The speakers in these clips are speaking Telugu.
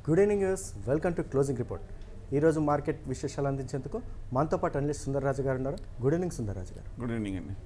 గుడ్ ఈవినింగ్ యూస్ వెల్కమ్ టు క్లోజింగ్ రిపోర్ట్ ఈరోజు మార్కెట్ విశేషాలు అందించేందుకు మనతో పాటు అనలిస్ట్ సుందర్రాజు గారు ఉన్నారు గుడ్ ఈవినింగ్ సుందర్రాజు గారు గుడ్ ఈవినింగ్ అండి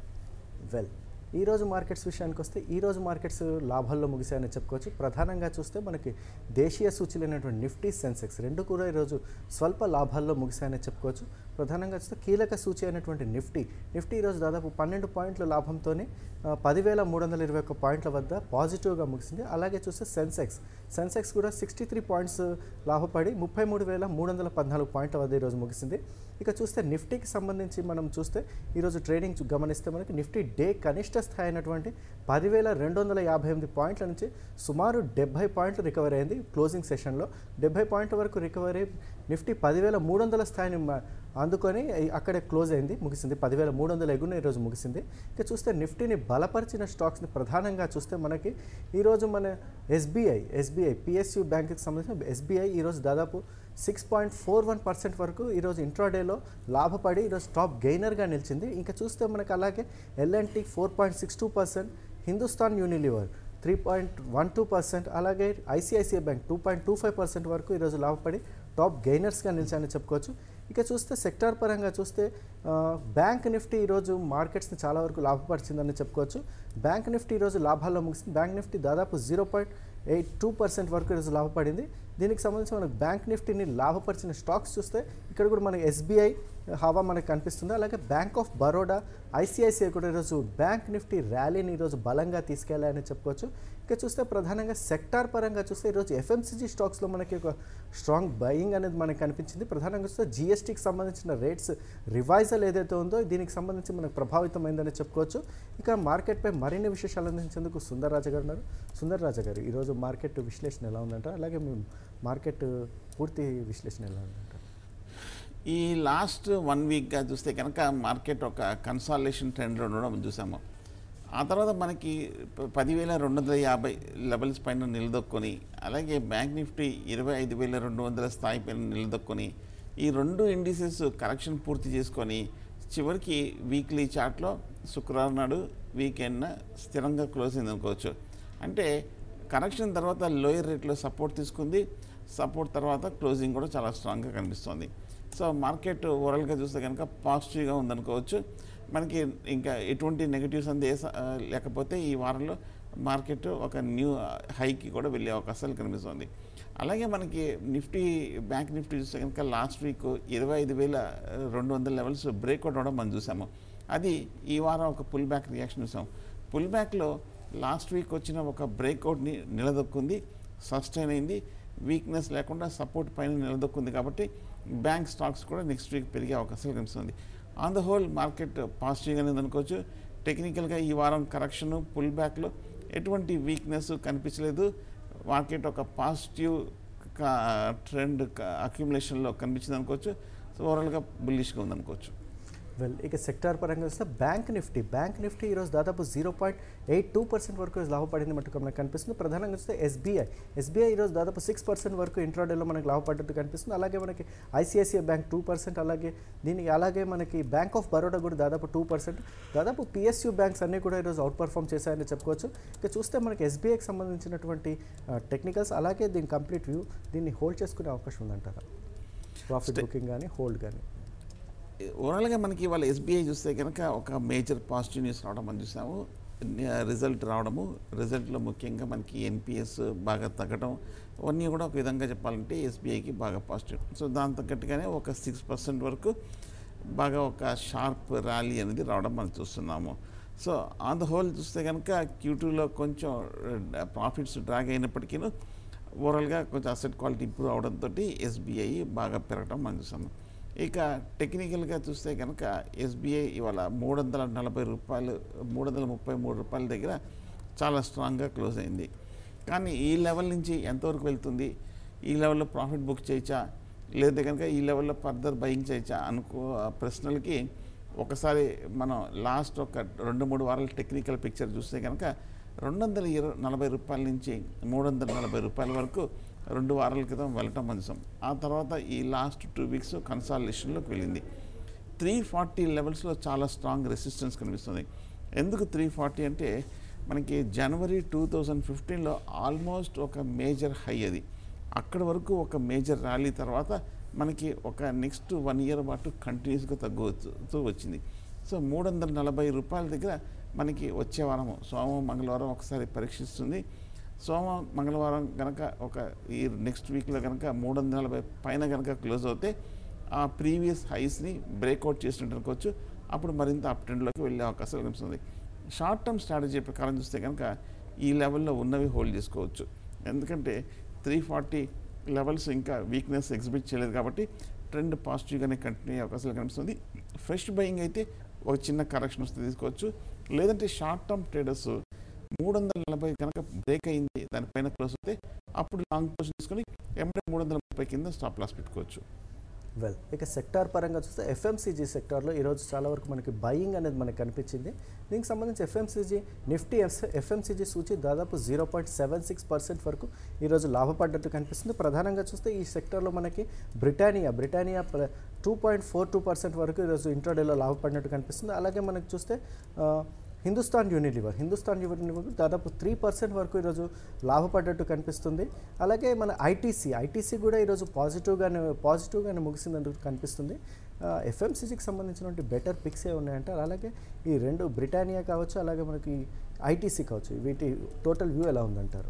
వెల్ ఈ రోజు మార్కెట్స్ విషయానికి వస్తే ఈ రోజు మార్కెట్స్ లాభాల్లో ముగిశాయని చెప్పుకోవచ్చు ప్రధానంగా చూస్తే మనకి దేశీయ సూచీలైనటువంటి నిఫ్టీ సెన్సెక్స్ రెండు కూడా ఈరోజు స్వల్ప లాభాల్లో ముగిశాయని చెప్పుకోవచ్చు ప్రధానంగా చూస్తే కీలక సూచి అయినటువంటి నిఫ్టీ నిఫ్టీ ఈరోజు దాదాపు పన్నెండు పాయింట్ల లాభంతోనే ఆ, పదివేల మూడు వందల ఇరవై ఒక్క పాయింట్ల వద్ద పాజిటివ్గా ముగిసింది అలాగే చూస్తే సెన్సెక్స్ సెన్సెక్స్ కూడా సిక్స్టీ త్రీ పాయింట్స్ లాభపడి ముప్పై మూడు వేల మూడు వందల పద్నాలుగు పాయింట్ల వద్ద ఈరోజు ముగిసింది ఇక చూస్తే నిఫ్టీకి సంబంధించి మనం చూస్తే ఈరోజు ట్రేడింగ్ చూ- గమనిస్తే మనకి నిఫ్టీ డే కనిష్ట స్థాయి అయినటువంటి పదివేల రెండు వందల యాభై ఎనిమిది పాయింట్ల నుంచి సుమారు డెబ్బై పాయింట్లు రికవర్ అయింది క్లోజింగ్ సెషన్లో డెబ్బై పాయింట్ల వరకు రికవరీ నిఫ్టీ పదివేల మూడు వందల స్థాయిని మ- అందుకొని ఈ- అక్కడే క్లోజ్ అయింది ముగిసింది పదివేల మూడు వందల ఎగున ఈరోజు ముగిసింది ఇక చూస్తే నిఫ్టీని బలపరిచిన స్టాక్స్ని ప్రధానంగా చూస్తే మనకి ఈరోజు మన ఎస్బీఐ ఎస్బీఐ పిఎస్యు బ్యాంక్కి సంబంధించిన ఎస్బీఐ ఈరోజు దాదాపు six point four one percent వరకు ఈరోజు ఇంట్రాడేలో లాభపడి ఈరోజు టాప్ గెయినర్గా నిలిచింది ఇంకా చూస్తే మనకి అలాగే LNT four point six two percent Hindustan Unilever three point one two percent అలాగే ICICI bank two point two five percent వరకు ఈరోజు లాభపడి టాప్ గెయినర్స్గా నిలిచాయని చెప్పుకోవచ్చు ఇక చూస్తే సెక్టార్ పరంగా చూస్తే ఆ, బ్యాంక్ నిఫ్టీ ఈరోజు మార్కెట్స్ని చాలా వరకు లాభపరిచిందని చెప్పుకోవచ్చు బ్యాంక్ నిఫ్టీ ఈరోజు లాభాల్లో ముగిసింది బ్యాంక్ నిఫ్టీ దాదాపు zero point eight two percent వరకు ఈరోజు లాభపడింది దీనికి సంబంధించి మనకు బ్యాంక్ నిఫ్టీని లాభపరిచిన స్టాక్స్ చూస్తే ఇక్కడ కూడా మనకి ఎస్బీఐ హవా మనకు కనిపిస్తుంది అలాగే బ్యాంక్ ఆఫ్ బరోడా ఐసిఐసిఐ కూడా ఈరోజు బ్యాంక్ నిఫ్టీ ర్యాలీని ఈరోజు బలంగా తీసుకెళ్లాయని చెప్పుకోవచ్చు ఇక చూస్తే ప్రధానంగా సెక్టార్ పరంగా చూస్తే ఈరోజు ఎఫ్ఎంసీజీ స్టాక్స్లో మనకి ఒక స్ట్రాంగ్ బయింగ్ అనేది మనకు కనిపించింది ప్రధానంగా చూస్తే జిఎస్టీకి సంబంధించిన రేట్స్ రివైజల్ ఏదైతే ఉందో దీనికి సంబంధించి మనకు ప్రభావితమైందని చెప్పుకోవచ్చు ఇక మార్కెట్పై మరిన్ని విశేషాలు అందించేందుకు సుందర్ రాజా గారు ఉన్నారు సుందర్ రాజా గారు ఈరోజు మార్కెట్ విశ్లేషణ ఎలా ఉందంటారు అలాగే మీ మార్కెట్ పూర్తి విశ్లేషణ ఎలా ఉందంటారు ఈ లాస్ట్ వన్ వీక్గా చూస్తే కనుక మార్కెట్ ఒక కన్సాలేషన్ ట్రెండ్లో ఉండడం మనం చూసాము ఆ తర్వాత మనకి ప- పదివేల రెండు వందల యాభై లెవెల్స్ పైన నిలదొక్కొని అలాగే బ్యాంక్ నిఫ్టీ ఇరవై ఐదు వేల రెండు వందల స్థాయి పైన నిలదొక్కొని ఈ రెండు ఇండిసెస్ కరెక్షన్ పూర్తి చేసుకొని చివరికి వీక్లీ చార్ట్లో శుక్రవారం నాడు వీకెండ్న స్థిరంగా క్లోజ్ అయింది అనుకోవచ్చు అంటే కరెక్షన్ తర్వాత లోయర్ రేట్లో సపోర్ట్ తీసుకుంది సపోర్ట్ తర్వాత క్లోజింగ్ కూడా చాలా స్ట్రాంగ్గా కనిపిస్తుంది సో మార్కెట్ ఓవరాల్గా చూస్తే కనుక పాజిటివ్గా ఉందనుకోవచ్చు మనకి ఇంకా ఎటువంటి నెగిటివ్స్ అందే లేకపోతే ఈ వారంలో మార్కెట్ ఒక న్యూ హైకి కూడా వెళ్ళే అవకాశాలు కనిపిస్తుంది అలాగే మనకి నిఫ్టీ బ్యాంక్ నిఫ్టీ చూస్తే కనుక లాస్ట్ వీక్ ఇరవై ఐదు వేల రెండు వందల లెవెల్స్ బ్రేక్అవుట్ అవడం మనం చూసాము అది ఈ వారం ఒక పుల్ బ్యాక్ రియాక్షన్ చూసాం పుల్ బ్యాక్లో లాస్ట్ వీక్ వచ్చిన ఒక బ్రేక్అవుట్ని నిలదొక్కుంది సస్టైన్ అయింది వీక్నెస్ లేకుండా సపోర్ట్ పైన నిలదొక్కుంది కాబట్టి బ్యాంక్ స్టాక్స్ కూడా నెక్స్ట్ వీక్ పెరిగే అవకాశాలు కనిపిస్తుంది ఆన్ ద హోల్ మార్కెట్ పాజిటివ్గానే ఉందనుకోవచ్చు టెక్నికల్గా ఈ వారం కరెక్షన్ పుల్ బ్యాక్లో ఎటువంటి వీక్నెస్ కనిపించలేదు మార్కెట్ ఒక పాజిటివ్ ట్రెండ్ అక్యుములేషన్లో కనిపించింది అనుకోవచ్చు సో ఓవరాల్గా బుల్లిష్గా ఉందనుకోవచ్చు వెల్ ఇక సెక్టార్ పరంగా చూస్తే బ్యాంక్ నిఫ్టీ బ్యాంక్ నిఫ్టీ ఈరోజు దాదాపు zero point eight two percent వరకు లాభపడింది మటుకు మనకు కనిపిస్తుంది ప్రధానంగా చూస్తే ఎస్బీఐ ఎస్బీఐ ఈరోజు దాదాపు సిక్స్ పర్సెంట్ వరకు ఇంట్రాడేలో మనకి లాభపడ్డట్టు కనిపిస్తుంది అలాగే మనకి ఐసిఐసిఐ బ్యాంక్ టూ పర్సెంట్ అలాగే దీనికి అలాగే మనకి బ్యాంక్ ఆఫ్ బరోడా కూడా దాదాపు టూ పర్సెంట్ దాదాపు పిఎస్యూ బ్యాంక్స్ అన్నీ కూడా ఈరోజు అవుట్ పర్ఫామ్ చేశాయని చెప్పుకోవచ్చు ఇక చూస్తే మనకి ఎస్బీఐకి సంబంధించినటువంటి టెక్నికల్స్ అలాగే దీని కంప్లీట్ వ్యూ దీన్ని హోల్డ్ చేసుకునే అవకాశం ఉందంటారా ప్రాఫిట్ Stay- బుకింగ్ కానీ హోల్డ్ కానీ ఓవరాల్గా మనకి ఇవాళ ఎస్బీఐ చూస్తే కనుక ఒక మేజర్ పాజిటివ్ న్యూస్ రావడం మనం చూసాము రిజల్ట్ రావడము రిజల్ట్లో ముఖ్యంగా మనకి ఎన్పిఎస్ బాగా తగ్గడం అవన్నీ కూడా ఒక విధంగా చెప్పాలంటే ఎస్బీఐకి బాగా పాజిటివ్ సో దాని తగ్గట్టుగానే ఒక సిక్స్ పర్సెంట్ వరకు బాగా ఒక షార్ప్ ర్యాలీ అనేది రావడం మనం చూస్తున్నాము సో ఆన్ ద హోల్ చూస్తే కనుక క్యూటూలో కొంచెం ప్రాఫిట్స్ డ్రాగ్ అయినప్పటికీ ఓవరాల్గా కొంచెం అసెట్ క్వాలిటీ ఇంప్రూవ్ అవడంతో ఎస్బీఐ బాగా పెరగడం మనం చూసాము ఇక టెక్నికల్గా చూస్తే కనుక ఎస్బీఐ ఇవాళ మూడు వందల నలభై రూపాయలు మూడు వందల ముప్పై మూడు రూపాయల దగ్గర చాలా స్ట్రాంగ్గా క్లోజ్ అయింది కానీ ఈ లెవెల్ నుంచి ఎంతవరకు వెళ్తుంది ఈ లెవెల్లో ప్రాఫిట్ బుక్ చేయొచ్చా లేదా కనుక ఈ లెవెల్లో ఫర్దర్ బయింగ్ చేయొచ్చా అనుకో ఆ ప్రశ్నలకి ఒకసారి మనం లాస్ట్ ఒక రెండు మూడు వారాల టెక్నికల్ పిక్చర్ చూస్తే కనుక రెండు వందల ఇరవై నలభై రూపాయల నుంచి మూడు వందల నలభై రూపాయల వరకు రెండు వారాల క్రితం వెళ్ళటం మంచిం ఆ తర్వాత ఈ లాస్ట్ టూ వీక్స్ కన్సాలిడేషన్లోకి వెళ్ళింది త్రీ ఫార్టీ లెవెల్స్లో చాలా స్ట్రాంగ్ రెసిస్టెన్స్ కనిపిస్తుంది ఎందుకు త్రీ ఫార్టీ అంటే మనకి జనవరి టూ థౌజండ్ ఫిఫ్టీన్లో ఆల్మోస్ట్ ఒక మేజర్ హై అది అక్కడి వరకు ఒక మేజర్ ర్యాలీ తర్వాత మనకి ఒక నెక్స్ట్ వన్ ఇయర్ పాటు కంటిన్యూస్గా తగ్గుతూ వచ్చింది సో మూడు వందల నలభై రూపాయల దగ్గర మనకి వచ్చే వారం సోమం మంగళవారం ఒకసారి పరీక్షిస్తుంది సోమ మంగళవారం కనుక ఒక ఈ నెక్స్ట్ వీక్లో కనుక మూడు వందల నలభై పైన కనుక క్లోజ్ అవుతే ఆ ప్రీవియస్ హైస్ని బ్రేక్అవుట్ చేసినట్టు అనుకోవచ్చు అప్పుడు మరింత అప్ ట్రెండ్లోకి వెళ్ళే అవకాశాలు కనిపిస్తుంది షార్ట్ టర్మ్ స్ట్రాటజీ ప్రకారం చూస్తే కనుక ఈ లెవెల్లో ఉన్నవి హోల్డ్ చేసుకోవచ్చు ఎందుకంటే త్రీ ఫార్టీ లెవెల్స్ ఇంకా వీక్నెస్ ఎగ్జిబిట్ చేయలేదు కాబట్టి ట్రెండ్ పాజిటివ్గానే కంటిన్యూ అయ్యే అవకాశాలు కనిపిస్తుంది ఫ్రెష్ బయింగ్ అయితే ఒక చిన్న కరెక్షన్ వస్తే తీసుకోవచ్చు లేదంటే షార్ట్ టర్మ్ ట్రేడర్స్ మూడు వందల నలభై కనుక బ్రేక్ అయింది దానిపైన క్లోజ్ అయితే అప్పుడు లాంగ్ పొజిషన్ తీసుకొని ఎంబడే మూడు వందల ముప్పై కింద స్టాప్ లాస్ పెట్టుకోవచ్చు వెల్ ఇక సెక్టార్ పరంగా చూస్తే ఎఫ్ఎంసీజీ సెక్టార్లో ఈరోజు చాలా వరకు మనకి బయింగ్ అనేది మనకి కనిపించింది దీనికి సంబంధించి ఎఫ్ఎంసీజీ నిఫ్టీ ఎఫ్ ఎఫ్ఎంసీజీ సూచి దాదాపు zero point seven six percent వరకు ఈరోజు లాభపడ్డట్టు కనిపిస్తుంది ప్రధానంగా చూస్తే ఈ సెక్టార్లో మనకి Britannia Britannia two point four two percent వరకు ఈరోజు ఇంట్రాడేలో లాభపడినట్టు కనిపిస్తుంది అలాగే మనకి చూస్తే ఆ, హిందుస్థాన్ యూనిలివర్ హిందుస్థాన్ యూనిలివర్ దాదాపు త్రీ పర్సెంట్ వరకు ఈరోజు లాభపడ్డట్టు కనిపిస్తుంది అలాగే మన ఐటీసీ ఐటీసీ కూడా ఈరోజు పాజిటివ్గానే పాజిటివ్గానే ముగిసిందంటూ కనిపిస్తుంది ఎఫ్ఎంసీజీకి సంబంధించినటువంటి బెటర్ పిక్స్ ఏ ఉన్నాయంటారు అలాగే ఈ రెండు బ్రిటానియా కావచ్చు అలాగే మనకి ఐటీసీ కావచ్చు వీటి టోటల్ వ్యూ ఎలా ఉందంటారు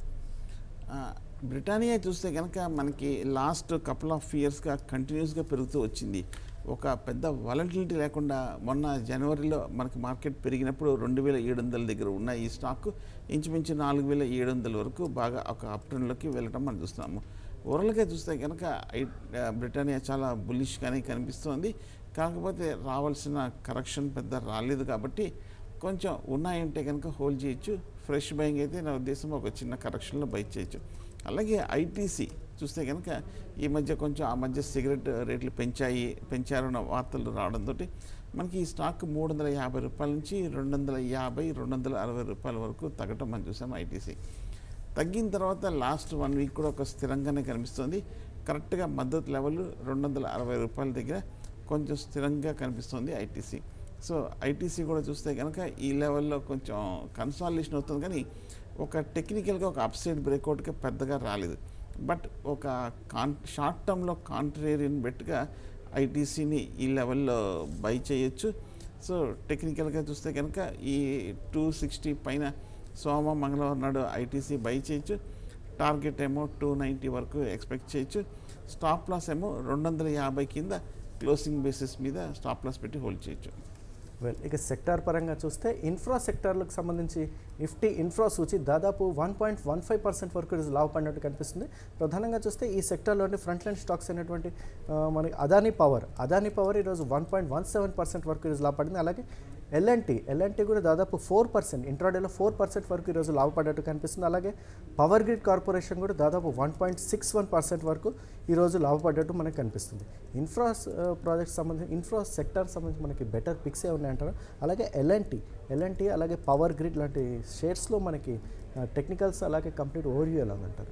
ఆ, బ్రిటానియా చూస్తే కనుక మనకి లాస్ట్ కపుల్ ఆఫ్ ఇయర్స్గా కంటిన్యూస్గా పెరుగుతూ వచ్చింది ఒక పెద్ద వాలంటిలిటీ లేకుండా మొన్న జనవరిలో మనకి మార్కెట్ పెరిగినప్పుడు రెండు వేల ఏడు వందల దగ్గర ఉన్న ఈ స్టాక్ ఇంచుమించు నాలుగు వేల ఏడు వందల వరకు బాగా ఒక అప్ ట్రెండ్లోకి వెళ్ళటం మనం చూస్తున్నాము ఓవరాల్గా చూస్తే కనుక ఐ- ఆ, బ్రిటానియా చాలా బులిష్గానే కనిపిస్తోంది కాకపోతే రావాల్సిన కరెక్షన్ పెద్ద రాలేదు కాబట్టి కొంచెం ఉన్నాయంటే కనుక హోల్డ్ చేయొచ్చు ఫ్రెష్ బయింగ్ అయితే నా ఉద్దేశం ఒక చిన్న కరెక్షన్లో బై చేయొచ్చు అలాగే ఐటీసీ చూస్తే కనుక ఈ మధ్య కొంచెం ఆ మధ్య సిగరెట్ రేట్లు పెంచాయి పెంచారన్న వార్తలు రావడంతో మనకి ఈ స్టాక్ మూడు వందల యాభై రూపాయల నుంచి రెండు వందల యాభై రెండు వందల అరవై రూపాయల వరకు తగ్గటం మనం చూసాం ఐటీసీ తగ్గిన తర్వాత లాస్ట్ వన్ వీక్ కూడా ఒక స్థిరంగానే కనిపిస్తుంది కరెక్ట్గా మద్దతు లెవెల్ రెండు వందల అరవై రూపాయల దగ్గర కొంచెం స్థిరంగా కనిపిస్తుంది ఐటీసీ సో ఐటీసీ కూడా చూస్తే కనుక ఈ లెవెల్లో కొంచెం కన్సాలిడేషన్ అవుతుంది కానీ ఒక టెక్నికల్గా ఒక అప్సైడ్ బ్రేక్అవుట్గా పెద్దగా రాలేదు బట్ ఒక కాన్ షార్ట్ టర్మ్లో కాంట్రేరియన్ బెట్గా ఐటీసీని ఈ లెవెల్లో బై చేయొచ్చు సో టెక్నికల్గా చూస్తే కనుక ఈ టూ సిక్స్టీ పైన సోమ మంగళవారం నాడు ఐటీసీ బై చేయొచ్చు టార్గెట్ ఏమో టూ నైంటీ వరకు ఎక్స్పెక్ట్ చేయొచ్చు స్టాప్ లాస్ ఏమో రెండు వందల యాభై కింద క్లోసింగ్ బేసిస్ మీద స్టాప్ లాస్ పెట్టి హోల్డ్ చేయొచ్చు వెల్ ఇక సెక్టార్ పరంగా చూస్తే ఇన్ఫ్రా సెక్టార్లకు సంబంధించి నిఫ్టీ ఇన్ఫ్రా సూచి దాదాపు one point one five percent వరకు ఈరోజు లాభపడినట్టు కనిపిస్తుంది ప్రధానంగా చూస్తే ఈ సెక్టార్లోని ఫ్రంట్ లైన్ స్టాక్స్ అయినటువంటి ఆ, మనకి అదానీ పవర్ అదానీ పవర్ ఈరోజు one point one seven percent వరకు ఈరోజు లాభపడింది అలాగే ఎల్ఎన్టీ ఎల్ఎన్టీ కూడా దాదాపు ఫోర్ పర్సెంట్ ఇంట్రాడేలో ఫోర్ పర్సెంట్ వరకు ఈరోజు లాభపడ్డట్టు కనిపిస్తుంది అలాగే పవర్ గ్రిడ్ కార్పొరేషన్ కూడా దాదాపు one point six one percent వరకు ఈరోజు లాభపడ్డట్టు మనకు కనిపిస్తుంది ఇన్ఫ్రా ప్రాజెక్ట్ సంబంధించి ఇన్ఫ్రా సెక్టర్ సంబంధించి మనకి బెటర్ పిక్స్ ఏ ఉన్నాయంటారు అలాగే ఎల్ఎన్టీ ఎల్ఎన్టీ అలాగే పవర్ గ్రిడ్ లాంటి షేర్స్లో మనకి టెక్నికల్స్ అలాగే కంప్లీట్ ఓవర్వ్యూ ఎలా ఉందంటారు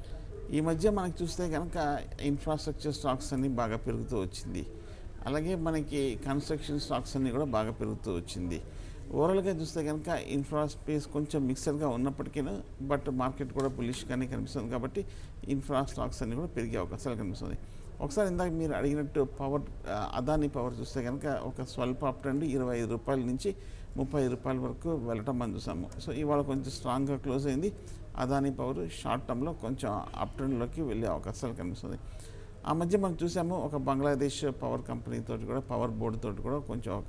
ఈ మధ్య మనకి చూస్తే కనుక ఇన్ఫ్రాస్ట్రక్చర్ స్టాక్స్ అన్ని బాగా పెరుగుతూ వచ్చింది అలాగే మనకి కన్స్ట్రక్షన్ స్టాక్స్ అన్ని కూడా బాగా పెరుగుతూ వచ్చింది ఓవరాల్గా చూస్తే కనుక ఇన్ఫ్రా స్పేస్ కొంచెం మిక్సర్గా ఉన్నప్పటికీ బట్ మార్కెట్ కూడా బులిష్గానే కనిపిస్తుంది కాబట్టి ఇన్ఫ్రా స్టాక్స్ అన్ని కూడా పెరిగే అవకాశాలు కనిపిస్తుంది ఒకసారి ఇందాక మీరు అడిగినట్టు పవర్ ఆ, అదానీ పవర్ చూస్తే కనుక ఒక స్వల్ప అప్ ట్రెండ్ ఇరవై ఐదు రూపాయల నుంచి ముప్పై ఐదు రూపాయల వరకు వెళ్ళటం మనం చూసాము సో ఇవాళ కొంచెం స్ట్రాంగ్గా క్లోజ్ అయింది అదానీ పవర్ షార్ట్ టర్మ్లో కొంచెం అప్ ట్రెండ్లోకి వెళ్ళే అవకాశాలు కనిపిస్తుంది ఆ మధ్య మనం చూసాము ఒక బంగ్లాదేశ్ పవర్ కంపెనీ తోటి కూడా పవర్ బోర్డు తోటి కూడా కొంచెం ఒక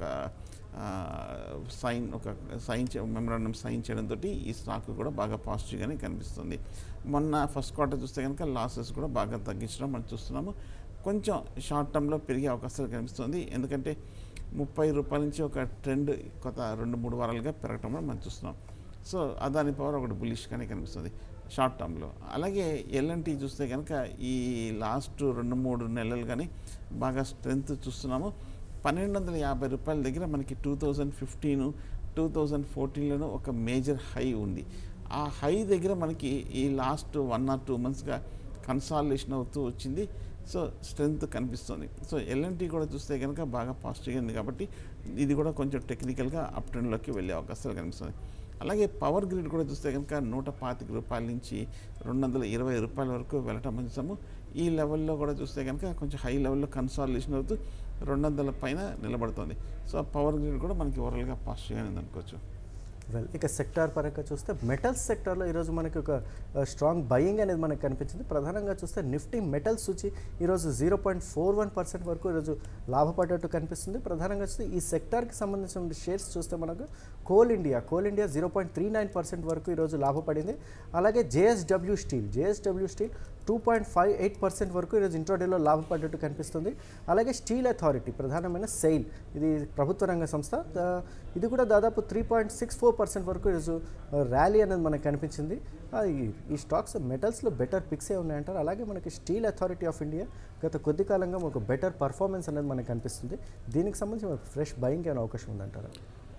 సైన్ ఒక సైన్ మెమరాండం సైన్ చేయడంతో ఈ స్టాక్ కూడా బాగా పాజిటివ్గానే కనిపిస్తుంది మొన్న ఫస్ట్ క్వార్టర్ చూస్తే కనుక లాసెస్ కూడా బాగా తగ్గించడం మనం చూస్తున్నాము కొంచెం షార్ట్ టర్మ్లో పెరిగే అవకాశాలు కనిపిస్తుంది ఎందుకంటే ముప్పై రూపాయల నుంచి ఒక ట్రెండ్ కొత్త రెండు మూడు వారాలుగా పెరగటం కూడా మనం చూస్తున్నాం సో అదాని పవర్ ఒకటి బులిష్గానే కనిపిస్తుంది షార్ట్ టర్మ్లో అలాగే ఎల్ఎన్టీ చూస్తే కనుక ఈ లాస్ట్ రెండు మూడు నెలలు కానీ బాగా స్ట్రెంగ్త్ చూస్తున్నాము పన్నెండు వందల యాభై రూపాయల దగ్గర మనకి two thousand fifteen two thousand ఫోర్టీన్లోనూ ఒక మేజర్ హై ఉంది ఆ హై దగ్గర మనకి ఈ లాస్ట్ వన్ ఆర్ టూ మంత్స్గా కన్సాలిడేషన్ అవుతూ వచ్చింది సో స్ట్రెంగ్త్ కనిపిస్తుంది సో ఎల్ఎన్టీ కూడా చూస్తే కనుక బాగా పాజిటివ్గా ఉంది కాబట్టి ఇది కూడా కొంచెం టెక్నికల్గా అప్ ట్రెండ్లోకి వెళ్ళే అవకాశాలు కనిపిస్తుంది అలాగే పవర్ గ్రిడ్ కూడా చూస్తే కనుక నూట పాతిక రూపాయల నుంచి రెండు వందల ఇరవై రూపాయల వరకు వెళ్ళటం మనం చూసాము ఈ లెవెల్లో కూడా చూస్తే కనుక కొంచెం హై లెవెల్లో కన్సాలిడేషన్ అవుతూ రెండు వందల పైన నిలబడుతుంది సో పవర్ గ్రిడ్ కూడా మనకి ఓవరాల్గా పాజిటివ్గానే ఉంది అనుకోవచ్చు వెల్ ఇక సెక్టార్ పరంగా చూస్తే మెటల్స్ సెక్టార్లో ఈరోజు మనకి ఒక స్ట్రాంగ్ బయింగ్ అనేది మనకు కనిపించింది ప్రధానంగా చూస్తే నిఫ్టీ మెటల్ సూచి ఈరోజు zero point four one percent వరకు ఈరోజు లాభపడ్డట్టు కనిపిస్తుంది ప్రధానంగా చూస్తే ఈ సెక్టార్కి సంబంధించిన షేర్స్ చూస్తే మనకు Coal India Coal India zero point three nine percent వరకు ఈరోజు లాభపడింది అలాగే JSW steel JSW steel two point five eight percent వరకు ఈరోజు ఇంట్రోడేలో లాభపడ్డట్టు కనిపిస్తుంది అలాగే స్టీల్ అథారిటీ ప్రధానమైన సెయిల్ ఇది ప్రభుత్వ రంగ సంస్థ ఆ, ఇది కూడా దాదాపు three point six four percent వరకు ఈరోజు ర్యాలీ అనేది మనకు కనిపించింది ఆ, ఈ- ఈ స్టాక్స్ మెటల్స్లో బెటర్ పిక్సే ఉన్నాయంటారు అలాగే మనకి స్టీల్ అథారిటీ ఆఫ్ ఇండియా గత కొద్ది కాలంగా ఒక బెటర్ పర్ఫార్మెన్స్ అనేది మనకు కనిపిస్తుంది దీనికి సంబంధించి ఫ్రెష్ బయింగ్ అయిన అవకాశం ఉందంటారా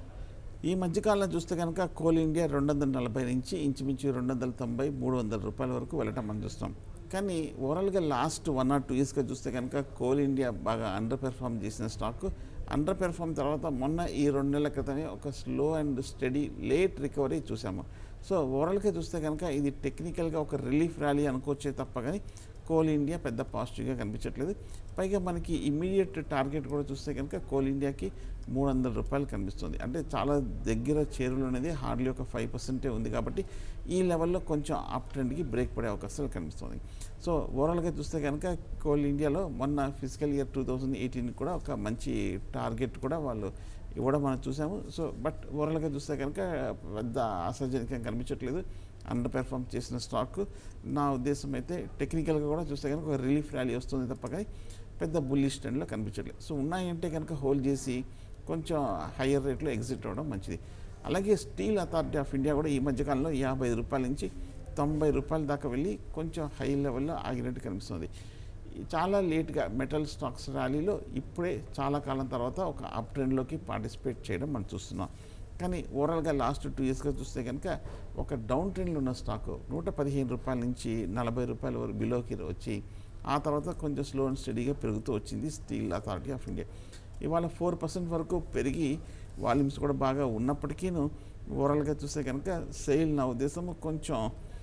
ఈ మధ్యకాలంలో చూస్తే కనుక కోల్ ఇండియా రెండు వందల నలభై నుంచి ఇంచుమించు రెండు వందల తొంభై మూడు వందల రూపాయల వరకు వెళ్ళటం మనం చూస్తాం కానీ ఓవరాల్గా లాస్ట్ వన్ ఆర్ టూ ఇయర్స్గా చూస్తే కనుక కోల్ ఇండియా బాగా అండర్ పెర్ఫామ్ చేసిన స్టాక్ అండర్ పెర్ఫామ్ తర్వాత మొన్న ఈ రెండు నెలల క్రితమే ఒక slow and steady late recovery చూసాము సో ఓవరాల్గా చూస్తే కనుక ఇది టెక్నికల్గా ఒక రిలీఫ్ ర్యాలీ అనుకోవచ్చే తప్ప కానీ కోల్ ఇండియా పెద్ద పాజిటివ్గా కనిపించట్లేదు పైగా మనకి ఇమ్మీడియట్ టార్గెట్ కూడా చూస్తే కనుక కోల్ ఇండియాకి మూడు వందల రూపాయలు కనిపిస్తుంది అంటే చాలా దగ్గర చేరులు అనేది హార్డ్లీ ఒక ఫైవ్ పర్సెంటే ఉంది కాబట్టి ఈ లెవెల్లో కొంచెం అప్ ట్రెండ్కి బ్రేక్ పడే అవకాశాలు కనిపిస్తుంది సో ఓవరాల్గా చూస్తే కనుక కోల్ ఇండియాలో మొన్న physical year two thousand eighteen కూడా ఒక మంచి టార్గెట్ కూడా వాళ్ళు ఇవ్వడం మనం చూసాము సో బట్ ఓవరాల్గా చూస్తే కనుక పెద్ద ఆశాజనకంగా కనిపించట్లేదు అండర్ పెర్ఫామ్ చేసిన స్టాక్ నా ఉద్దేశం అయితే టెక్నికల్గా కూడా చూస్తే కనుక ఒక రిలీఫ్ ర్యాలీ వస్తుంది తప్ప కానీ పెద్ద బుల్లిష్ ట్రెండ్లో కనిపించట్లేదు సో ఉన్నాయంటే కనుక హోల్డ్ చేసి కొంచెం హయ్యర్ రేట్లో ఎగ్జిట్ అవ్వడం మంచిది అలాగే స్టీల్ అథారిటీ ఆఫ్ ఇండియా కూడా ఈ మధ్యకాలంలో యాభై ఐదు రూపాయల నుంచి తొంభై రూపాయల దాకా వెళ్ళి కొంచెం హై లెవెల్లో ఆగినట్టు కనిపిస్తుంది ఈ చాలా లేట్గా మెటల్ స్టాక్స్ ర్యాలీలో ఇప్పుడే చాలా కాలం తర్వాత ఒక అప్ ట్రెండ్లోకి పార్టిసిపేట్ చేయడం మనం చూస్తున్నాం కానీ ఓవరాల్గా లాస్ట్ టూ ఇయర్స్గా చూస్తే కనుక ఒక డౌన్ ట్రెండ్లో ఉన్న స్టాక్ నూట పదిహేను రూపాయల నుంచి నలభై రూపాయల వరకు బిలోకి వచ్చి ఆ తర్వాత కొంచెం స్లో అండ్ స్టడీగా పెరుగుతూ వచ్చింది స్టీల్ అథారిటీ ఆఫ్ ఇండియా ఇవాళ ఫోర్ పర్సెంట్ వరకు పెరిగి వాల్యూమ్స్ కూడా బాగా ఉన్నప్పటికీను ఓవరాల్గా చూస్తే కనుక సేల్ నా ఉద్దేశం కొంచెం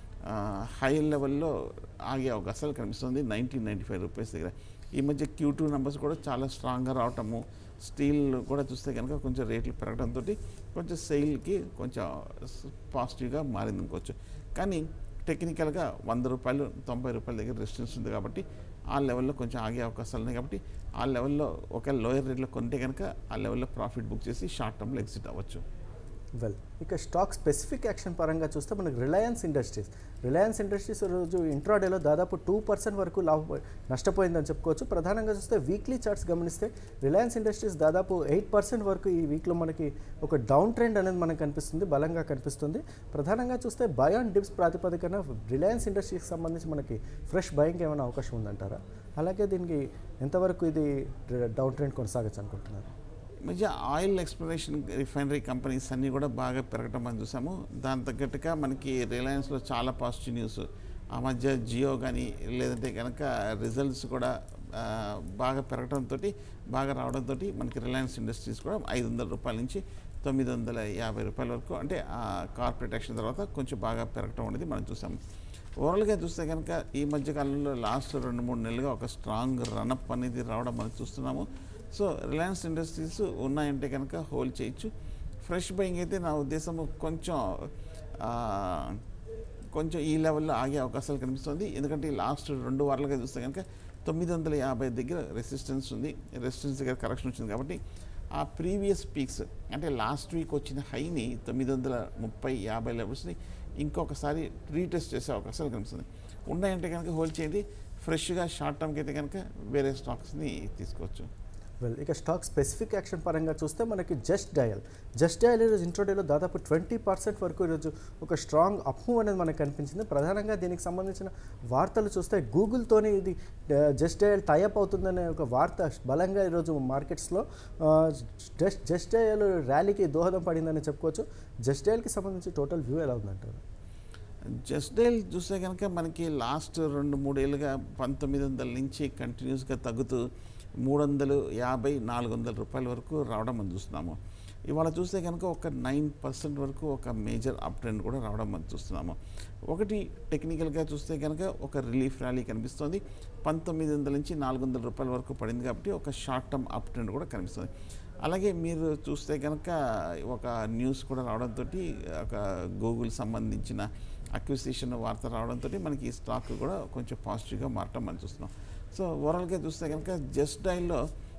హై లెవెల్లో ఆగే అవకాశాలు కనిపిస్తుంది నైన్టీన్ నైంటీ ఫైవ్ రూపీస్ దగ్గర ఈ మధ్య క్యూ టూ నెంబర్స్ కూడా చాలా స్ట్రాంగ్గా రావటము స్టీల్ కూడా చూస్తే కనుక కొంచెం రేట్లు పెరగడంతో కొంచెం సెయిల్కి కొంచెం పాజిటివ్గా మారింది అనుకోవచ్చు కానీ టెక్నికల్గా వంద రూపాయలు తొంభై రూపాయల దగ్గర రెసిస్టెన్స్ ఉంది కాబట్టి ఆ లెవెల్లో కొంచెం ఆగే అవకాశాలు ఉన్నాయి కాబట్టి ఆ లెవెల్లో ఒక లోయర్ రేట్లో కొంటే కనుక ఆ లెవెల్లో ప్రాఫిట్ బుక్ చేసి షార్ట్ టర్మ్లో ఎగ్జిట్ అవ్వచ్చు వెల్ ఇక స్టాక్ స్పెసిఫిక్ యాక్షన్ పరంగా చూస్తే మనకు రిలయన్స్ ఇండస్ట్రీస్ రిలయన్స్ ఇండస్ట్రీస్ రోజు ఇంట్రాడేలో దాదాపు టూ పర్సెంట్ వరకు లాభ నష్టపోయిందని చెప్పుకోవచ్చు ప్రధానంగా చూస్తే వీక్లీ చార్ట్స్ గమనిస్తే రిలయన్స్ ఇండస్ట్రీస్ దాదాపు ఎయిట్ పర్సెంట్ వరకు ఈ వీక్లో మనకి ఒక డౌన్ ట్రెండ్ అనేది మనకు కనిపిస్తుంది బలంగా కనిపిస్తుంది ప్రధానంగా చూస్తే బై ఆన్ డిప్స్ ప్రాతిపదికన రిలయన్స్ ఇండస్ట్రీస్కి సంబంధించి మనకి ఫ్రెష్ బయింగ్ ఏమైనా అవకాశం ఉందంటారా అలాగే దీనికి ఎంతవరకు ఇది డౌన్ ట్రెండ్ కొనసాగచ్చు అనుకుంటున్నారు ఈ మధ్య ఆయిల్ ఎక్స్ప్లోరేషన్ రిఫైనరీ కంపెనీస్ అన్నీ కూడా బాగా పెరగటం మనం చూసాము దాని తగ్గట్టుగా మనకి రిలయన్స్లో చాలా పాజిటివ్ న్యూస్ ఆ మధ్య జియో కానీ లేదంటే కనుక రిజల్ట్స్ కూడా ఆ, బాగా పెరగడంతో బాగా రావడంతో మనకి రిలయన్స్ ఇండస్ట్రీస్ కూడా ఐదు వందల రూపాయల నుంచి తొమ్మిది వందల యాభై రూపాయల వరకు అంటే ఆ కార్పొరేట్ యాక్షన్ తర్వాత కొంచెం బాగా పెరగటం అనేది మనం చూసాము ఓవరాల్గా చూస్తే కనుక ఈ మధ్య కాలంలో లాస్ట్ రెండు మూడు నెలలుగా ఒక స్ట్రాంగ్ రన్అప్ అనేది రావడం మనం చూస్తున్నాము సో రిలయన్స్ ఇండస్ట్రీస్ ఉన్నాయంటే కనుక హోల్డ్ చేయొచ్చు ఫ్రెష్ బయింగ్ అయితే నా ఉద్దేశం కొంచెం ఆ, కొంచెం ఈ లెవెల్లో ఆగే అవకాశాలు కనిపిస్తుంది ఎందుకంటే ఈ లాస్ట్ రెండు వారాలుగా చూస్తే కనుక తొమ్మిది వందల యాభై దగ్గర రెసిస్టెన్స్ ఉంది రెసిస్టెన్స్ దగ్గర కరెక్షన్ వచ్చింది కాబట్టి ఆ ప్రీవియస్ పీక్స్ అంటే లాస్ట్ వీక్ వచ్చిన హైని తొమ్మిది వందల ముప్పై యాభై లెవెల్స్ని ఇంకొకసారి రీటెస్ట్ చేసే అవకాశాలు కనిపిస్తుంది ఉన్నాయంటే కనుక హోల్డ్ చేయండి ఫ్రెష్గా షార్ట్ టర్మ్కి అయితే కనుక వేరే స్టాక్స్ని తీసుకోవచ్చు వెల్ ఇక స్టాక్ స్పెసిఫిక్ యాక్షన్ పరంగా చూస్తే మనకి జస్ట్ డయల్ జస్ట్ డయల్ ఈరోజు ఇంట్రోడేలో దాదాపు ట్వంటీ పర్సెంట్ వరకు ఈరోజు ఒక స్ట్రాంగ్ అప్ మూవ్ అనేది మనకు కనిపించింది ప్రధానంగా దీనికి సంబంధించిన వార్తలు చూస్తే గూగుల్తోనే ఇది జస్ట్ డయల్ టైఅప్ అవుతుందనే ఒక వార్త బలంగా ఈరోజు మార్కెట్స్లో జస్ట్ జస్ట్ డయల్ ర్యాలీకి దోహదం పడిందని చెప్పుకోవచ్చు జస్ట్ డయల్కి సంబంధించి టోటల్ వ్యూ ఎలా ఉందంటారు జస్ట్ డైల్ చూస్తే కనుక మనకి లాస్ట్ రెండు మూడేళ్ళుగా పంతొమ్మిది వందల నుంచి కంటిన్యూస్గా తగ్గుతూ మూడు వందలు యాభై నాలుగు వందల రూపాయల వరకు రావడం మనం చూస్తున్నాము ఇవాళ చూస్తే కనుక ఒక నైన్ పర్సెంట్ వరకు ఒక మేజర్ అప్ ట్రెండ్ కూడా రావడం మనం చూస్తున్నాము ఒకటి టెక్నికల్గా చూస్తే కనుక ఒక రిలీఫ్ ర్యాలీ కనిపిస్తుంది పంతొమ్మిది వందల నుంచి నాలుగు వందల రూపాయల వరకు పడింది కాబట్టి ఒక షార్ట్ టర్మ్ అప్ ట్రెండ్ కూడా కనిపిస్తుంది అలాగే మీరు చూస్తే కనుక ఒక న్యూస్ కూడా రావడంతో ఒక గూగుల్ సంబంధించిన అక్విజిషన్ వార్త రావడంతో మనకి ఈ స్టాక్ కూడా కొంచెం పాజిటివ్గా మారటం మనం చూస్తున్నాం సో ఓవరాల్గా చూస్తే కనుక జస్ట్ డైల్లో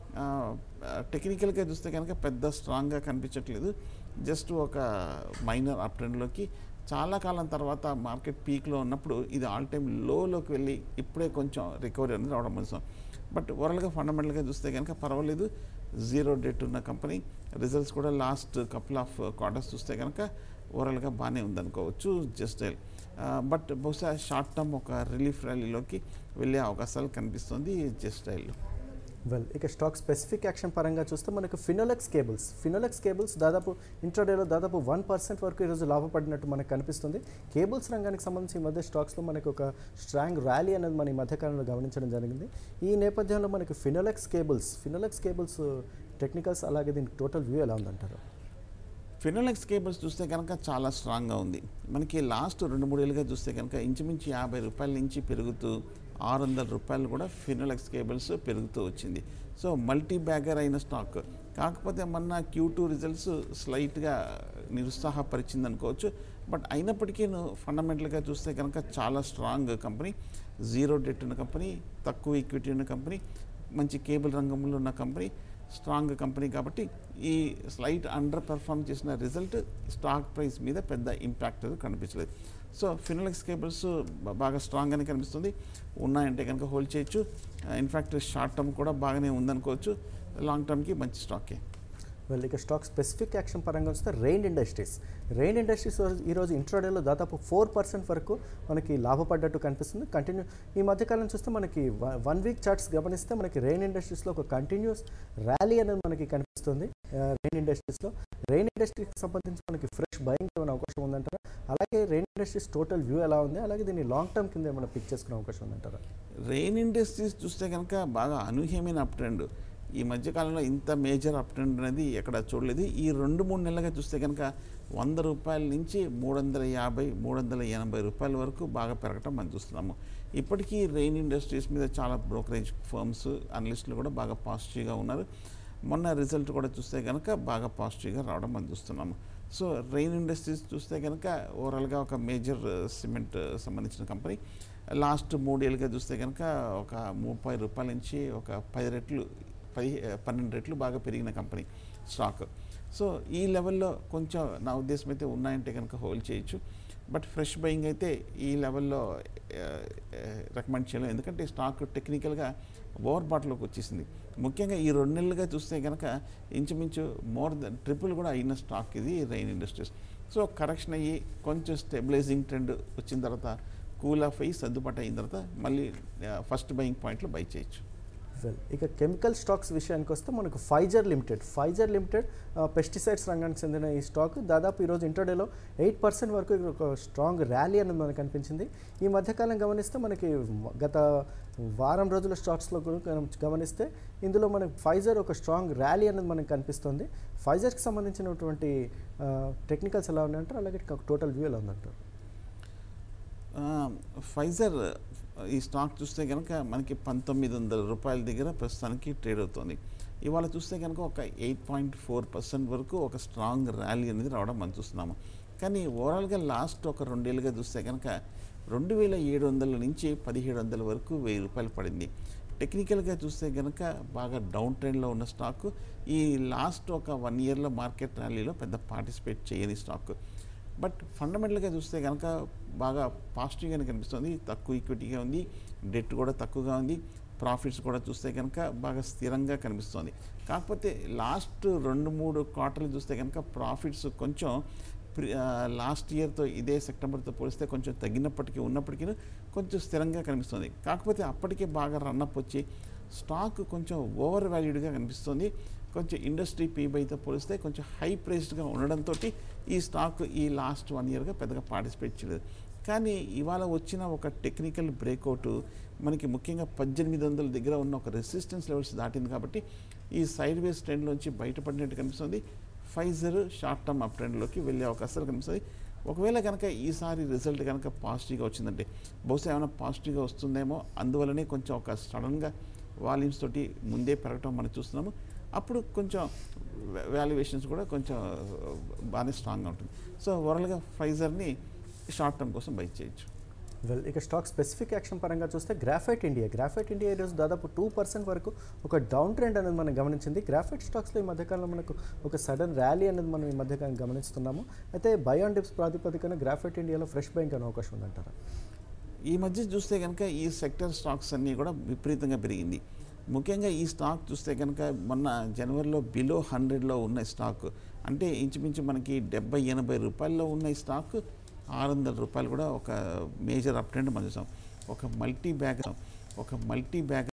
టెక్నికల్గా చూస్తే కనుక పెద్ద స్ట్రాంగ్గా కనిపించట్లేదు జస్ట్ ఒక మైనర్ అప్ ట్రెండ్లోకి చాలా కాలం తర్వాత మార్కెట్ పీక్లో ఉన్నప్పుడు ఇది ఆల్ టైమ్ లోలోకి వెళ్ళి ఇప్పుడే కొంచెం రికవరీ అనేది రావడం మనం బట్ ఓవరాల్గా ఫండమెంటల్గా చూస్తే కనుక పర్వాలేదు జీరో డెట్ ఉన్న కంపెనీ రిజల్ట్స్ కూడా లాస్ట్ కపుల్ ఆఫ్ క్వార్టర్స్ చూస్తే కనుక ఓవరాల్గా బాగానే ఉందనుకోవచ్చు జస్ట్ డైల్ బట్ బహుశా షార్ట్ టర్మ్ ఒక రిలీఫ్ ర్యాలీలోకి వెళ్ళే అవకాశాలు కనిపిస్తుంది జస్ట్ డైల్లో వెల్ ఇక స్టాక్ స్పెసిఫిక్ యాక్షన్ పరంగా చూస్తే మనకు ఫినోలెక్స్ కేబుల్స్ ఫినోలెక్స్ కేబుల్స్ దాదాపు ఇంట్రాడేలో దాదాపు వన్ పర్సెంట్ వరకు ఈరోజు లాభపడినట్టు మనకు కనిపిస్తుంది కేబుల్స్ రంగానికి సంబంధించి ఈ మధ్య స్టాక్స్లో మనకు ఒక స్ట్రాంగ్ ర్యాలీ అనేది మన ఈ మధ్యకాలంలో గమనించడం జరిగింది ఈ నేపథ్యంలో మనకి Finolex cables Finolex cables technicals అలాగే దీనికి టోటల్ వ్యూ ఎలా ఉందంటారు ఫినోలెక్స్ కేబుల్స్ చూస్తే కనుక చాలా స్ట్రాంగ్గా ఉంది మనకి లాస్ట్ రెండు మూడేళ్ళుగా చూస్తే కనుక ఇంచుమించు యాభై రూపాయల నుంచి పెరుగుతూ ఆరు వందల రూపాయలు కూడా ఫినోలెక్స్ కేబుల్స్ పెరుగుతూ వచ్చింది సో మల్టీ బ్యాగర్ అయిన స్టాక్ కాకపోతే మొన్న క్యూ టూ రిజల్ట్స్ స్లైట్గా నిరుత్సాహపరిచింది అనుకోవచ్చు బట్ అయినప్పటికీ ఫండమెంటల్గా చూస్తే కనుక చాలా స్ట్రాంగ్ కంపెనీ జీరో డెట్ ఉన్న కంపెనీ తక్కువ ఈక్విటీ ఉన్న కంపెనీ మంచి కేబుల్ రంగంలో ఉన్న కంపెనీ స్ట్రాంగ్ కంపెనీ కాబట్టి ఈ స్లైట్ అండర్ పెర్ఫామ్ చేసిన రిజల్ట్ స్టాక్ ప్రైస్ మీద పెద్ద ఇంపాక్ట్ కనిపించలేదు సో ఫినోలెక్స్ కేబుల్స్ బాగా స్ట్రాంగ్గానే కనిపిస్తుంది ఉన్నాయంటే కనుక హోల్డ్ చేయొచ్చు ఇన్ఫ్యాక్ట్ షార్ట్ టర్మ్ కూడా బాగానే ఉందనుకోవచ్చు లాంగ్ టర్మ్కి మంచి స్టాకే వెల్ ఇక స్టాక్ స్పెసిఫిక్ యాక్షన్ పరంగా వస్తే రెయిన్ ఇండస్ట్రీస్ రెయిన్ ఇండస్ట్రీస్ ఈరోజు ఇంట్రాడేలో దాదాపు ఫోర్ పర్సెంట్ వరకు మనకి లాభపడ్డట్టు కనిపిస్తుంది కంటిన్యూ ఈ మధ్యకాలం చూస్తే మనకి వన్ వీక్ చార్ట్స్ గమనిస్తే మనకి రెయిన్ ఇండస్ట్రీస్లో ఒక కంటిన్యూస్ ర్యాలీ అనేది మనకి కనిపిస్తుంది రెయిన్ ఇండస్ట్రీస్లో రెయిన్ ఇండస్ట్రీకి సంబంధించి మనకి ఫ్రెష్ బయింగ్ ఏమైనా అవకాశం ఉందంటారా అలాగే రెయిన్ ఇండస్ట్రీస్ టోటల్ వ్యూ ఎలా ఉంది అలాగే దీన్ని లాంగ్ టర్మ్ కింద ఏమైనా పిక్ చేసుకునే అవకాశం ఉందంటారా రెయిన్ ఇండస్ట్రీస్ చూస్తే కనుక బాగా అనూహ్యమైన అప్ ట్రెండ్ ఈ మధ్యకాలంలో ఇంత మేజర్ అప్ ట్రెండ్ అనేది ఎక్కడ చూడలేదు ఈ రెండు మూడు నెలలుగా చూస్తే కనుక వంద రూపాయల నుంచి మూడు వందల యాభై మూడు వందల ఎనభై రూపాయల వరకు బాగా పెరగటం మనం చూస్తున్నాము ఇప్పటికీ రెయిన్ ఇండస్ట్రీస్ మీద చాలా బ్రోకరేజ్ ఫర్మ్స్ అనలిస్టులు కూడా బాగా పాజిటివ్గా ఉన్నారు మొన్న రిజల్ట్ కూడా చూస్తే కనుక బాగా పాజిటివ్గా రావడం మనం చూస్తున్నాము సో రెయిన్ ఇండస్ట్రీస్ చూస్తే కనుక ఓవరాల్గా ఒక మేజర్ సిమెంట్ సంబంధించిన కంపెనీ లాస్ట్ మూడేళ్ళుగా చూస్తే కనుక ఒక ముప్పై రూపాయల నుంచి ఒక పది రెట్లు పది పన్నెండు రెట్లు బాగా పెరిగిన కంపెనీ స్టాక్ సో ఈ లెవెల్లో కొంచెం నా ఉద్దేశం అయితే ఉన్నాయంటే కనుక హోల్డ్ చేయొచ్చు బట్ ఫ్రెష్ బయింగ్ అయితే ఈ లెవెల్లో రికమెండ్ చేయలేం ఎందుకంటే స్టాక్ టెక్నికల్గా ఓవర్ బాట్లోకి వచ్చేసింది ముఖ్యంగా ఈ రెండు నెలలుగా చూస్తే కనుక ఇంచుమించు మోర్ దెన్ ట్రిపుల్ కూడా అయిన స్టాక్ ఇది రైన్ ఇండస్ట్రీస్ సో కరెక్షన్ అయ్యి కొంచెం స్టెబిలైజింగ్ ట్రెండ్ వచ్చిన తర్వాత కూల్ ఆఫ్ అయ్యి సర్దుబాటు అయిన తర్వాత మళ్ళీ ఫస్ట్ బయింగ్ పాయింట్లో బై చేయొచ్చు వెల్ ఇక కెమికల్ స్టాక్స్ విషయానికి వస్తే మనకు Pfizer limited Pfizer limited pesticides రంగానికి చెందిన ఈ స్టాక్ దాదాపు ఈరోజు ఇంటర్డేలో ఎయిట్ పర్సెంట్ వరకు ఒక స్ట్రాంగ్ ర్యాలీ అనేది మనకు కనిపించింది ఈ మధ్యకాలం గమనిస్తే మనకి గత వారం రోజుల స్టాక్స్లో కూడా గమనిస్తే ఇందులో మనకి ఫైజర్ ఒక స్ట్రాంగ్ ర్యాలీ అనేది మనకు కనిపిస్తుంది ఫైజర్కి సంబంధించినటువంటి టెక్నికల్స్ ఎలా ఉన్నాయంటారు అలాగే టోటల్ వ్యూ ఎలా ఉందంటారు ఫైజర్ ఈ స్టాక్ చూస్తే కనుక మనకి పంతొమ్మిది వందల రూపాయల దగ్గర ప్రస్తుతానికి ట్రేడ్ అవుతుంది ఇవాళ చూస్తే కనుక ఒక ఎయిట్ పాయింట్ ఫోర్ పర్సెంట్ వరకు ఒక స్ట్రాంగ్ ర్యాలీ అనేది రావడం మనం చూస్తున్నాము కానీ ఓవరాల్గా లాస్ట్ ఒక రెండేళ్ళుగా చూస్తే కనుక రెండు వేల ఏడు వందల నుంచి పదిహేడు వందల వరకు వెయ్యి రూపాయలు పడింది టెక్నికల్గా చూస్తే కనుక బాగా డౌన్ ట్రెండ్లో ఉన్న స్టాక్ ఈ లాస్ట్ ఒక వన్ ఇయర్లో మార్కెట్ ర్యాలీలో పెద్ద పార్టిసిపేట్ చేయని స్టాక్ బట్ ఫండమెంటల్గా చూస్తే కనుక బాగా పాజిటివ్గానే కనిపిస్తుంది తక్కువ ఈక్విటీగా ఉంది డెట్ కూడా తక్కువగా ఉంది ప్రాఫిట్స్ కూడా చూస్తే కనుక బాగా స్థిరంగా కనిపిస్తుంది కాకపోతే లాస్ట్ రెండు మూడు క్వార్టర్లు చూస్తే కనుక ప్రాఫిట్స్ కొంచెం లాస్ట్ ఇయర్తో ఇదే సెప్టెంబర్తో పోలిస్తే కొంచెం తగ్గినప్పటికీ ఉన్నప్పటికీ కొంచెం స్థిరంగా కనిపిస్తుంది కాకపోతే అప్పటికే బాగా రన్అప్ వచ్చి స్టాక్ కొంచెం ఓవర్ వాల్యూడ్గా కనిపిస్తుంది కొంచెం ఇండస్ట్రీ పీబైతో పోలిస్తే కొంచెం హై ప్రైస్డ్గా ఉండడంతో ఈ స్టాక్ ఈ లాస్ట్ వన్ ఇయర్గా పెద్దగా పార్టిసిపేట్ చేయలేదు కానీ ఇవాళ వచ్చిన ఒక టెక్నికల్ బ్రేక్అవుట్ మనకి ముఖ్యంగా పద్దెనిమిది వందల దగ్గర ఉన్న ఒక రెసిస్టెన్స్ లెవెల్స్ దాటింది కాబట్టి ఈ సైడ్ వేస్ ట్రెండ్లోంచి బయటపడినట్టు కనిపిస్తుంది ఫైజర్ షార్ట్ టర్మ్ అప్ ట్రెండ్లోకి వెళ్ళే అవకాశాలు కనిపిస్తుంది ఒకవేళ కనుక ఈసారి రిజల్ట్ కనుక పాజిటివ్గా వచ్చిందంటే బహుశా ఏమైనా పాజిటివ్గా వస్తుందేమో అందువల్లనే కొంచెం ఒక సడన్గా వాల్యూమ్స్ తోటి ముందే పెరగటం మనం చూస్తున్నాము అప్పుడు కొంచెం వాల్యుయేషన్స్ కూడా కొంచెం బాగానే స్ట్రాంగ్గా ఉంటుంది సో ఓవరాల్గా ఫైజర్ని షార్ట్ టర్మ్ కోసం బై చేయొచ్చు వెల్ ఇక స్టాక్ స్పెసిఫిక్ యాక్షన్ పరంగా చూస్తే గ్రాఫైట్ ఇండియా గ్రాఫైట్ ఇండియా ఈరోజు దాదాపు టూ పర్సెంట్ వరకు ఒక డౌన్ ట్రెండ్ అనేది మనం గమనించింది గ్రాఫైట్ స్టాక్స్లో ఈ మధ్యకాలంలో మనకు ఒక సడన్ ర్యాలీ అనేది మనం ఈ మధ్యకాలం గమనిస్తున్నాము అయితే బై ఆన్ డిప్స్ ప్రాతిపదికన గ్రాఫైట్ ఇండియాలో ఫ్రెష్ బ్యాంక్ అనే అవకాశం ఉందంటారా ఈ మధ్య చూస్తే కనుక ఈ సెక్టర్ స్టాక్స్ అన్నీ కూడా విపరీతంగా పెరిగింది ముఖ్యంగా ఈ స్టాక్ చూస్తే కనుక మొన్న జనవరిలో బిలో హండ్రెడ్లో ఉన్న స్టాక్ అంటే ఇంచుమించు మనకి డెబ్బై ఎనభై రూపాయల్లో ఉన్న ఈ స్టాక్ ఆరు వందల రూపాయలు కూడా ఒక మేజర్ అప్ ట్రెండ్ మనం చూసాం ఒక మల్టీ బ్యాగ్ ఒక మల్టీ బ్యాగ్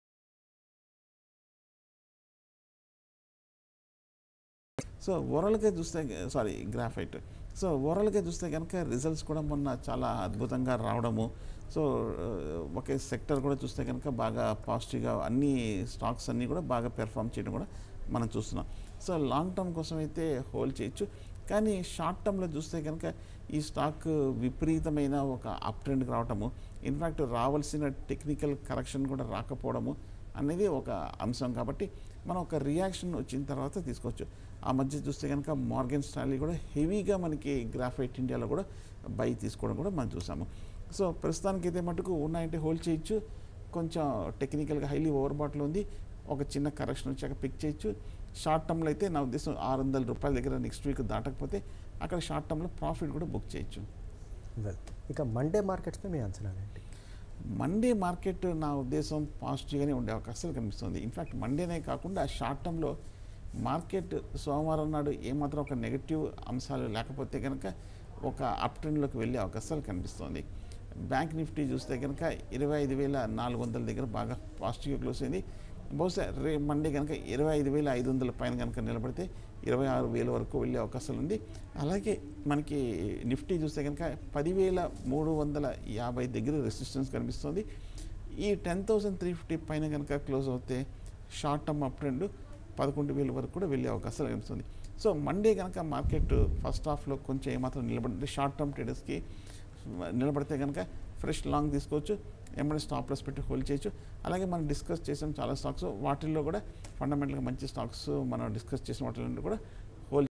సో ఓవరాల్గా చూస్తే సారీ గ్రాఫైట్ సో ఓవరాల్గా చూస్తే కనుక రిజల్ట్స్ కూడా మొన్న చాలా అద్భుతంగా రావడము సో ఒకే సెక్టర్ కూడా చూస్తే కనుక బాగా పాజిటివ్గా అన్ని స్టాక్స్ అన్నీ కూడా బాగా పెర్ఫామ్ చేయడం కూడా మనం చూస్తున్నాం సో లాంగ్ టర్మ్ కోసం అయితే హోల్డ్ చేయొచ్చు కానీ షార్ట్ టర్మ్లో చూస్తే కనుక ఈ స్టాక్ విపరీతమైన ఒక అప్ ట్రెండ్కి రావటము ఇన్ఫ్యాక్ట్ రావాల్సిన టెక్నికల్ కరెక్షన్ కూడా రాకపోవడము అనేది ఒక అంశం కాబట్టి మనం ఒక రియాక్షన్ వచ్చిన తర్వాత తీసుకోవచ్చు ఆ మధ్య చూస్తే కనుక మార్గన్ స్టాలీ కూడా హెవీగా మనకి గ్రాఫైట్ ఇండియాలో కూడా బై తీసుకోవడం కూడా మనం చూసాము సో ప్రస్తుతానికి అయితే మటుకు ఉన్నాయంటే హోల్డ్ చేయొచ్చు కొంచెం టెక్నికల్గా హైలీ ఓవర్ బాటిల్ ఉంది ఒక చిన్న కరెక్షన్ వచ్చాక పిక్ చేయొచ్చు షార్ట్ టర్మ్లో అయితే నా ఉద్దేశం ఆరు వందల రూపాయల దగ్గర నెక్స్ట్ వీక్ దాటకపోతే అక్కడ షార్ట్ టర్మ్లో ప్రాఫిట్ కూడా బుక్ చేయొచ్చు వెల్ ఇక మండే మార్కెట్స్పై మీ అంచనా ఏంటి మండే మార్కెట్ నా ఉద్దేశం పాజిటివ్గానే ఉండే అవకాశాలు కనిపిస్తుంది ఇన్ఫ్యాక్ట్ మండేనే కాకుండా షార్ట్ టర్మ్లో మార్కెట్ సోమవారం నాడు ఏమాత్రం ఒక నెగటివ్ అంశాలు లేకపోతే కనుక ఒక అప్ ట్రెండ్లోకి వెళ్ళే అవకాశాలు కనిపిస్తుంది బ్యాంక్ నిఫ్టీ చూస్తే కనుక ఇరవై ఐదు వేల నాలుగు వందల దగ్గర బాగా పాజిటివ్గా క్లోజ్ అయింది బహుశా రే మండే కనుక ఇరవై ఐదు వేల ఐదు వందల పైన కనుక నిలబడితే ఇరవై ఆరు వేల వరకు వెళ్ళే అవకాశాలు ఉంది అలాగే మనకి నిఫ్టీ చూస్తే కనుక పదివేల మూడు వందల యాభై దగ్గర రెసిస్టెన్స్ కనిపిస్తుంది ఈ టెన్ థౌసండ్ త్రీ ఫిఫ్టీ పైన కనుక క్లోజ్ అవుతే షార్ట్ టర్మ్ అప్ ట్రెండ్ పదకొండు వేల వరకు కూడా వెళ్ళే అవకాశాలు కనిపిస్తుంది సో మండే కనుక మార్కెట్ ఫస్ట్ హాఫ్లో కొంచెం ఏమాత్రం నిలబడి షార్ట్ టర్మ్ ట్రేడర్స్కి నిలబడితే కనుక ఫ్రెష్ లాంగ్ తీసుకోవచ్చు ఏమైనా స్టాప్ లాస్ పెట్టి హోల్డ్ చేయొచ్చు అలాగే మనం డిస్కస్ చేసాం చాలా స్టాక్స్ వాటిల్లో కూడా ఫండమెంటల్గా మంచి స్టాక్స్ మనం డిస్కస్ చేసిన వాటిల్లో కూడా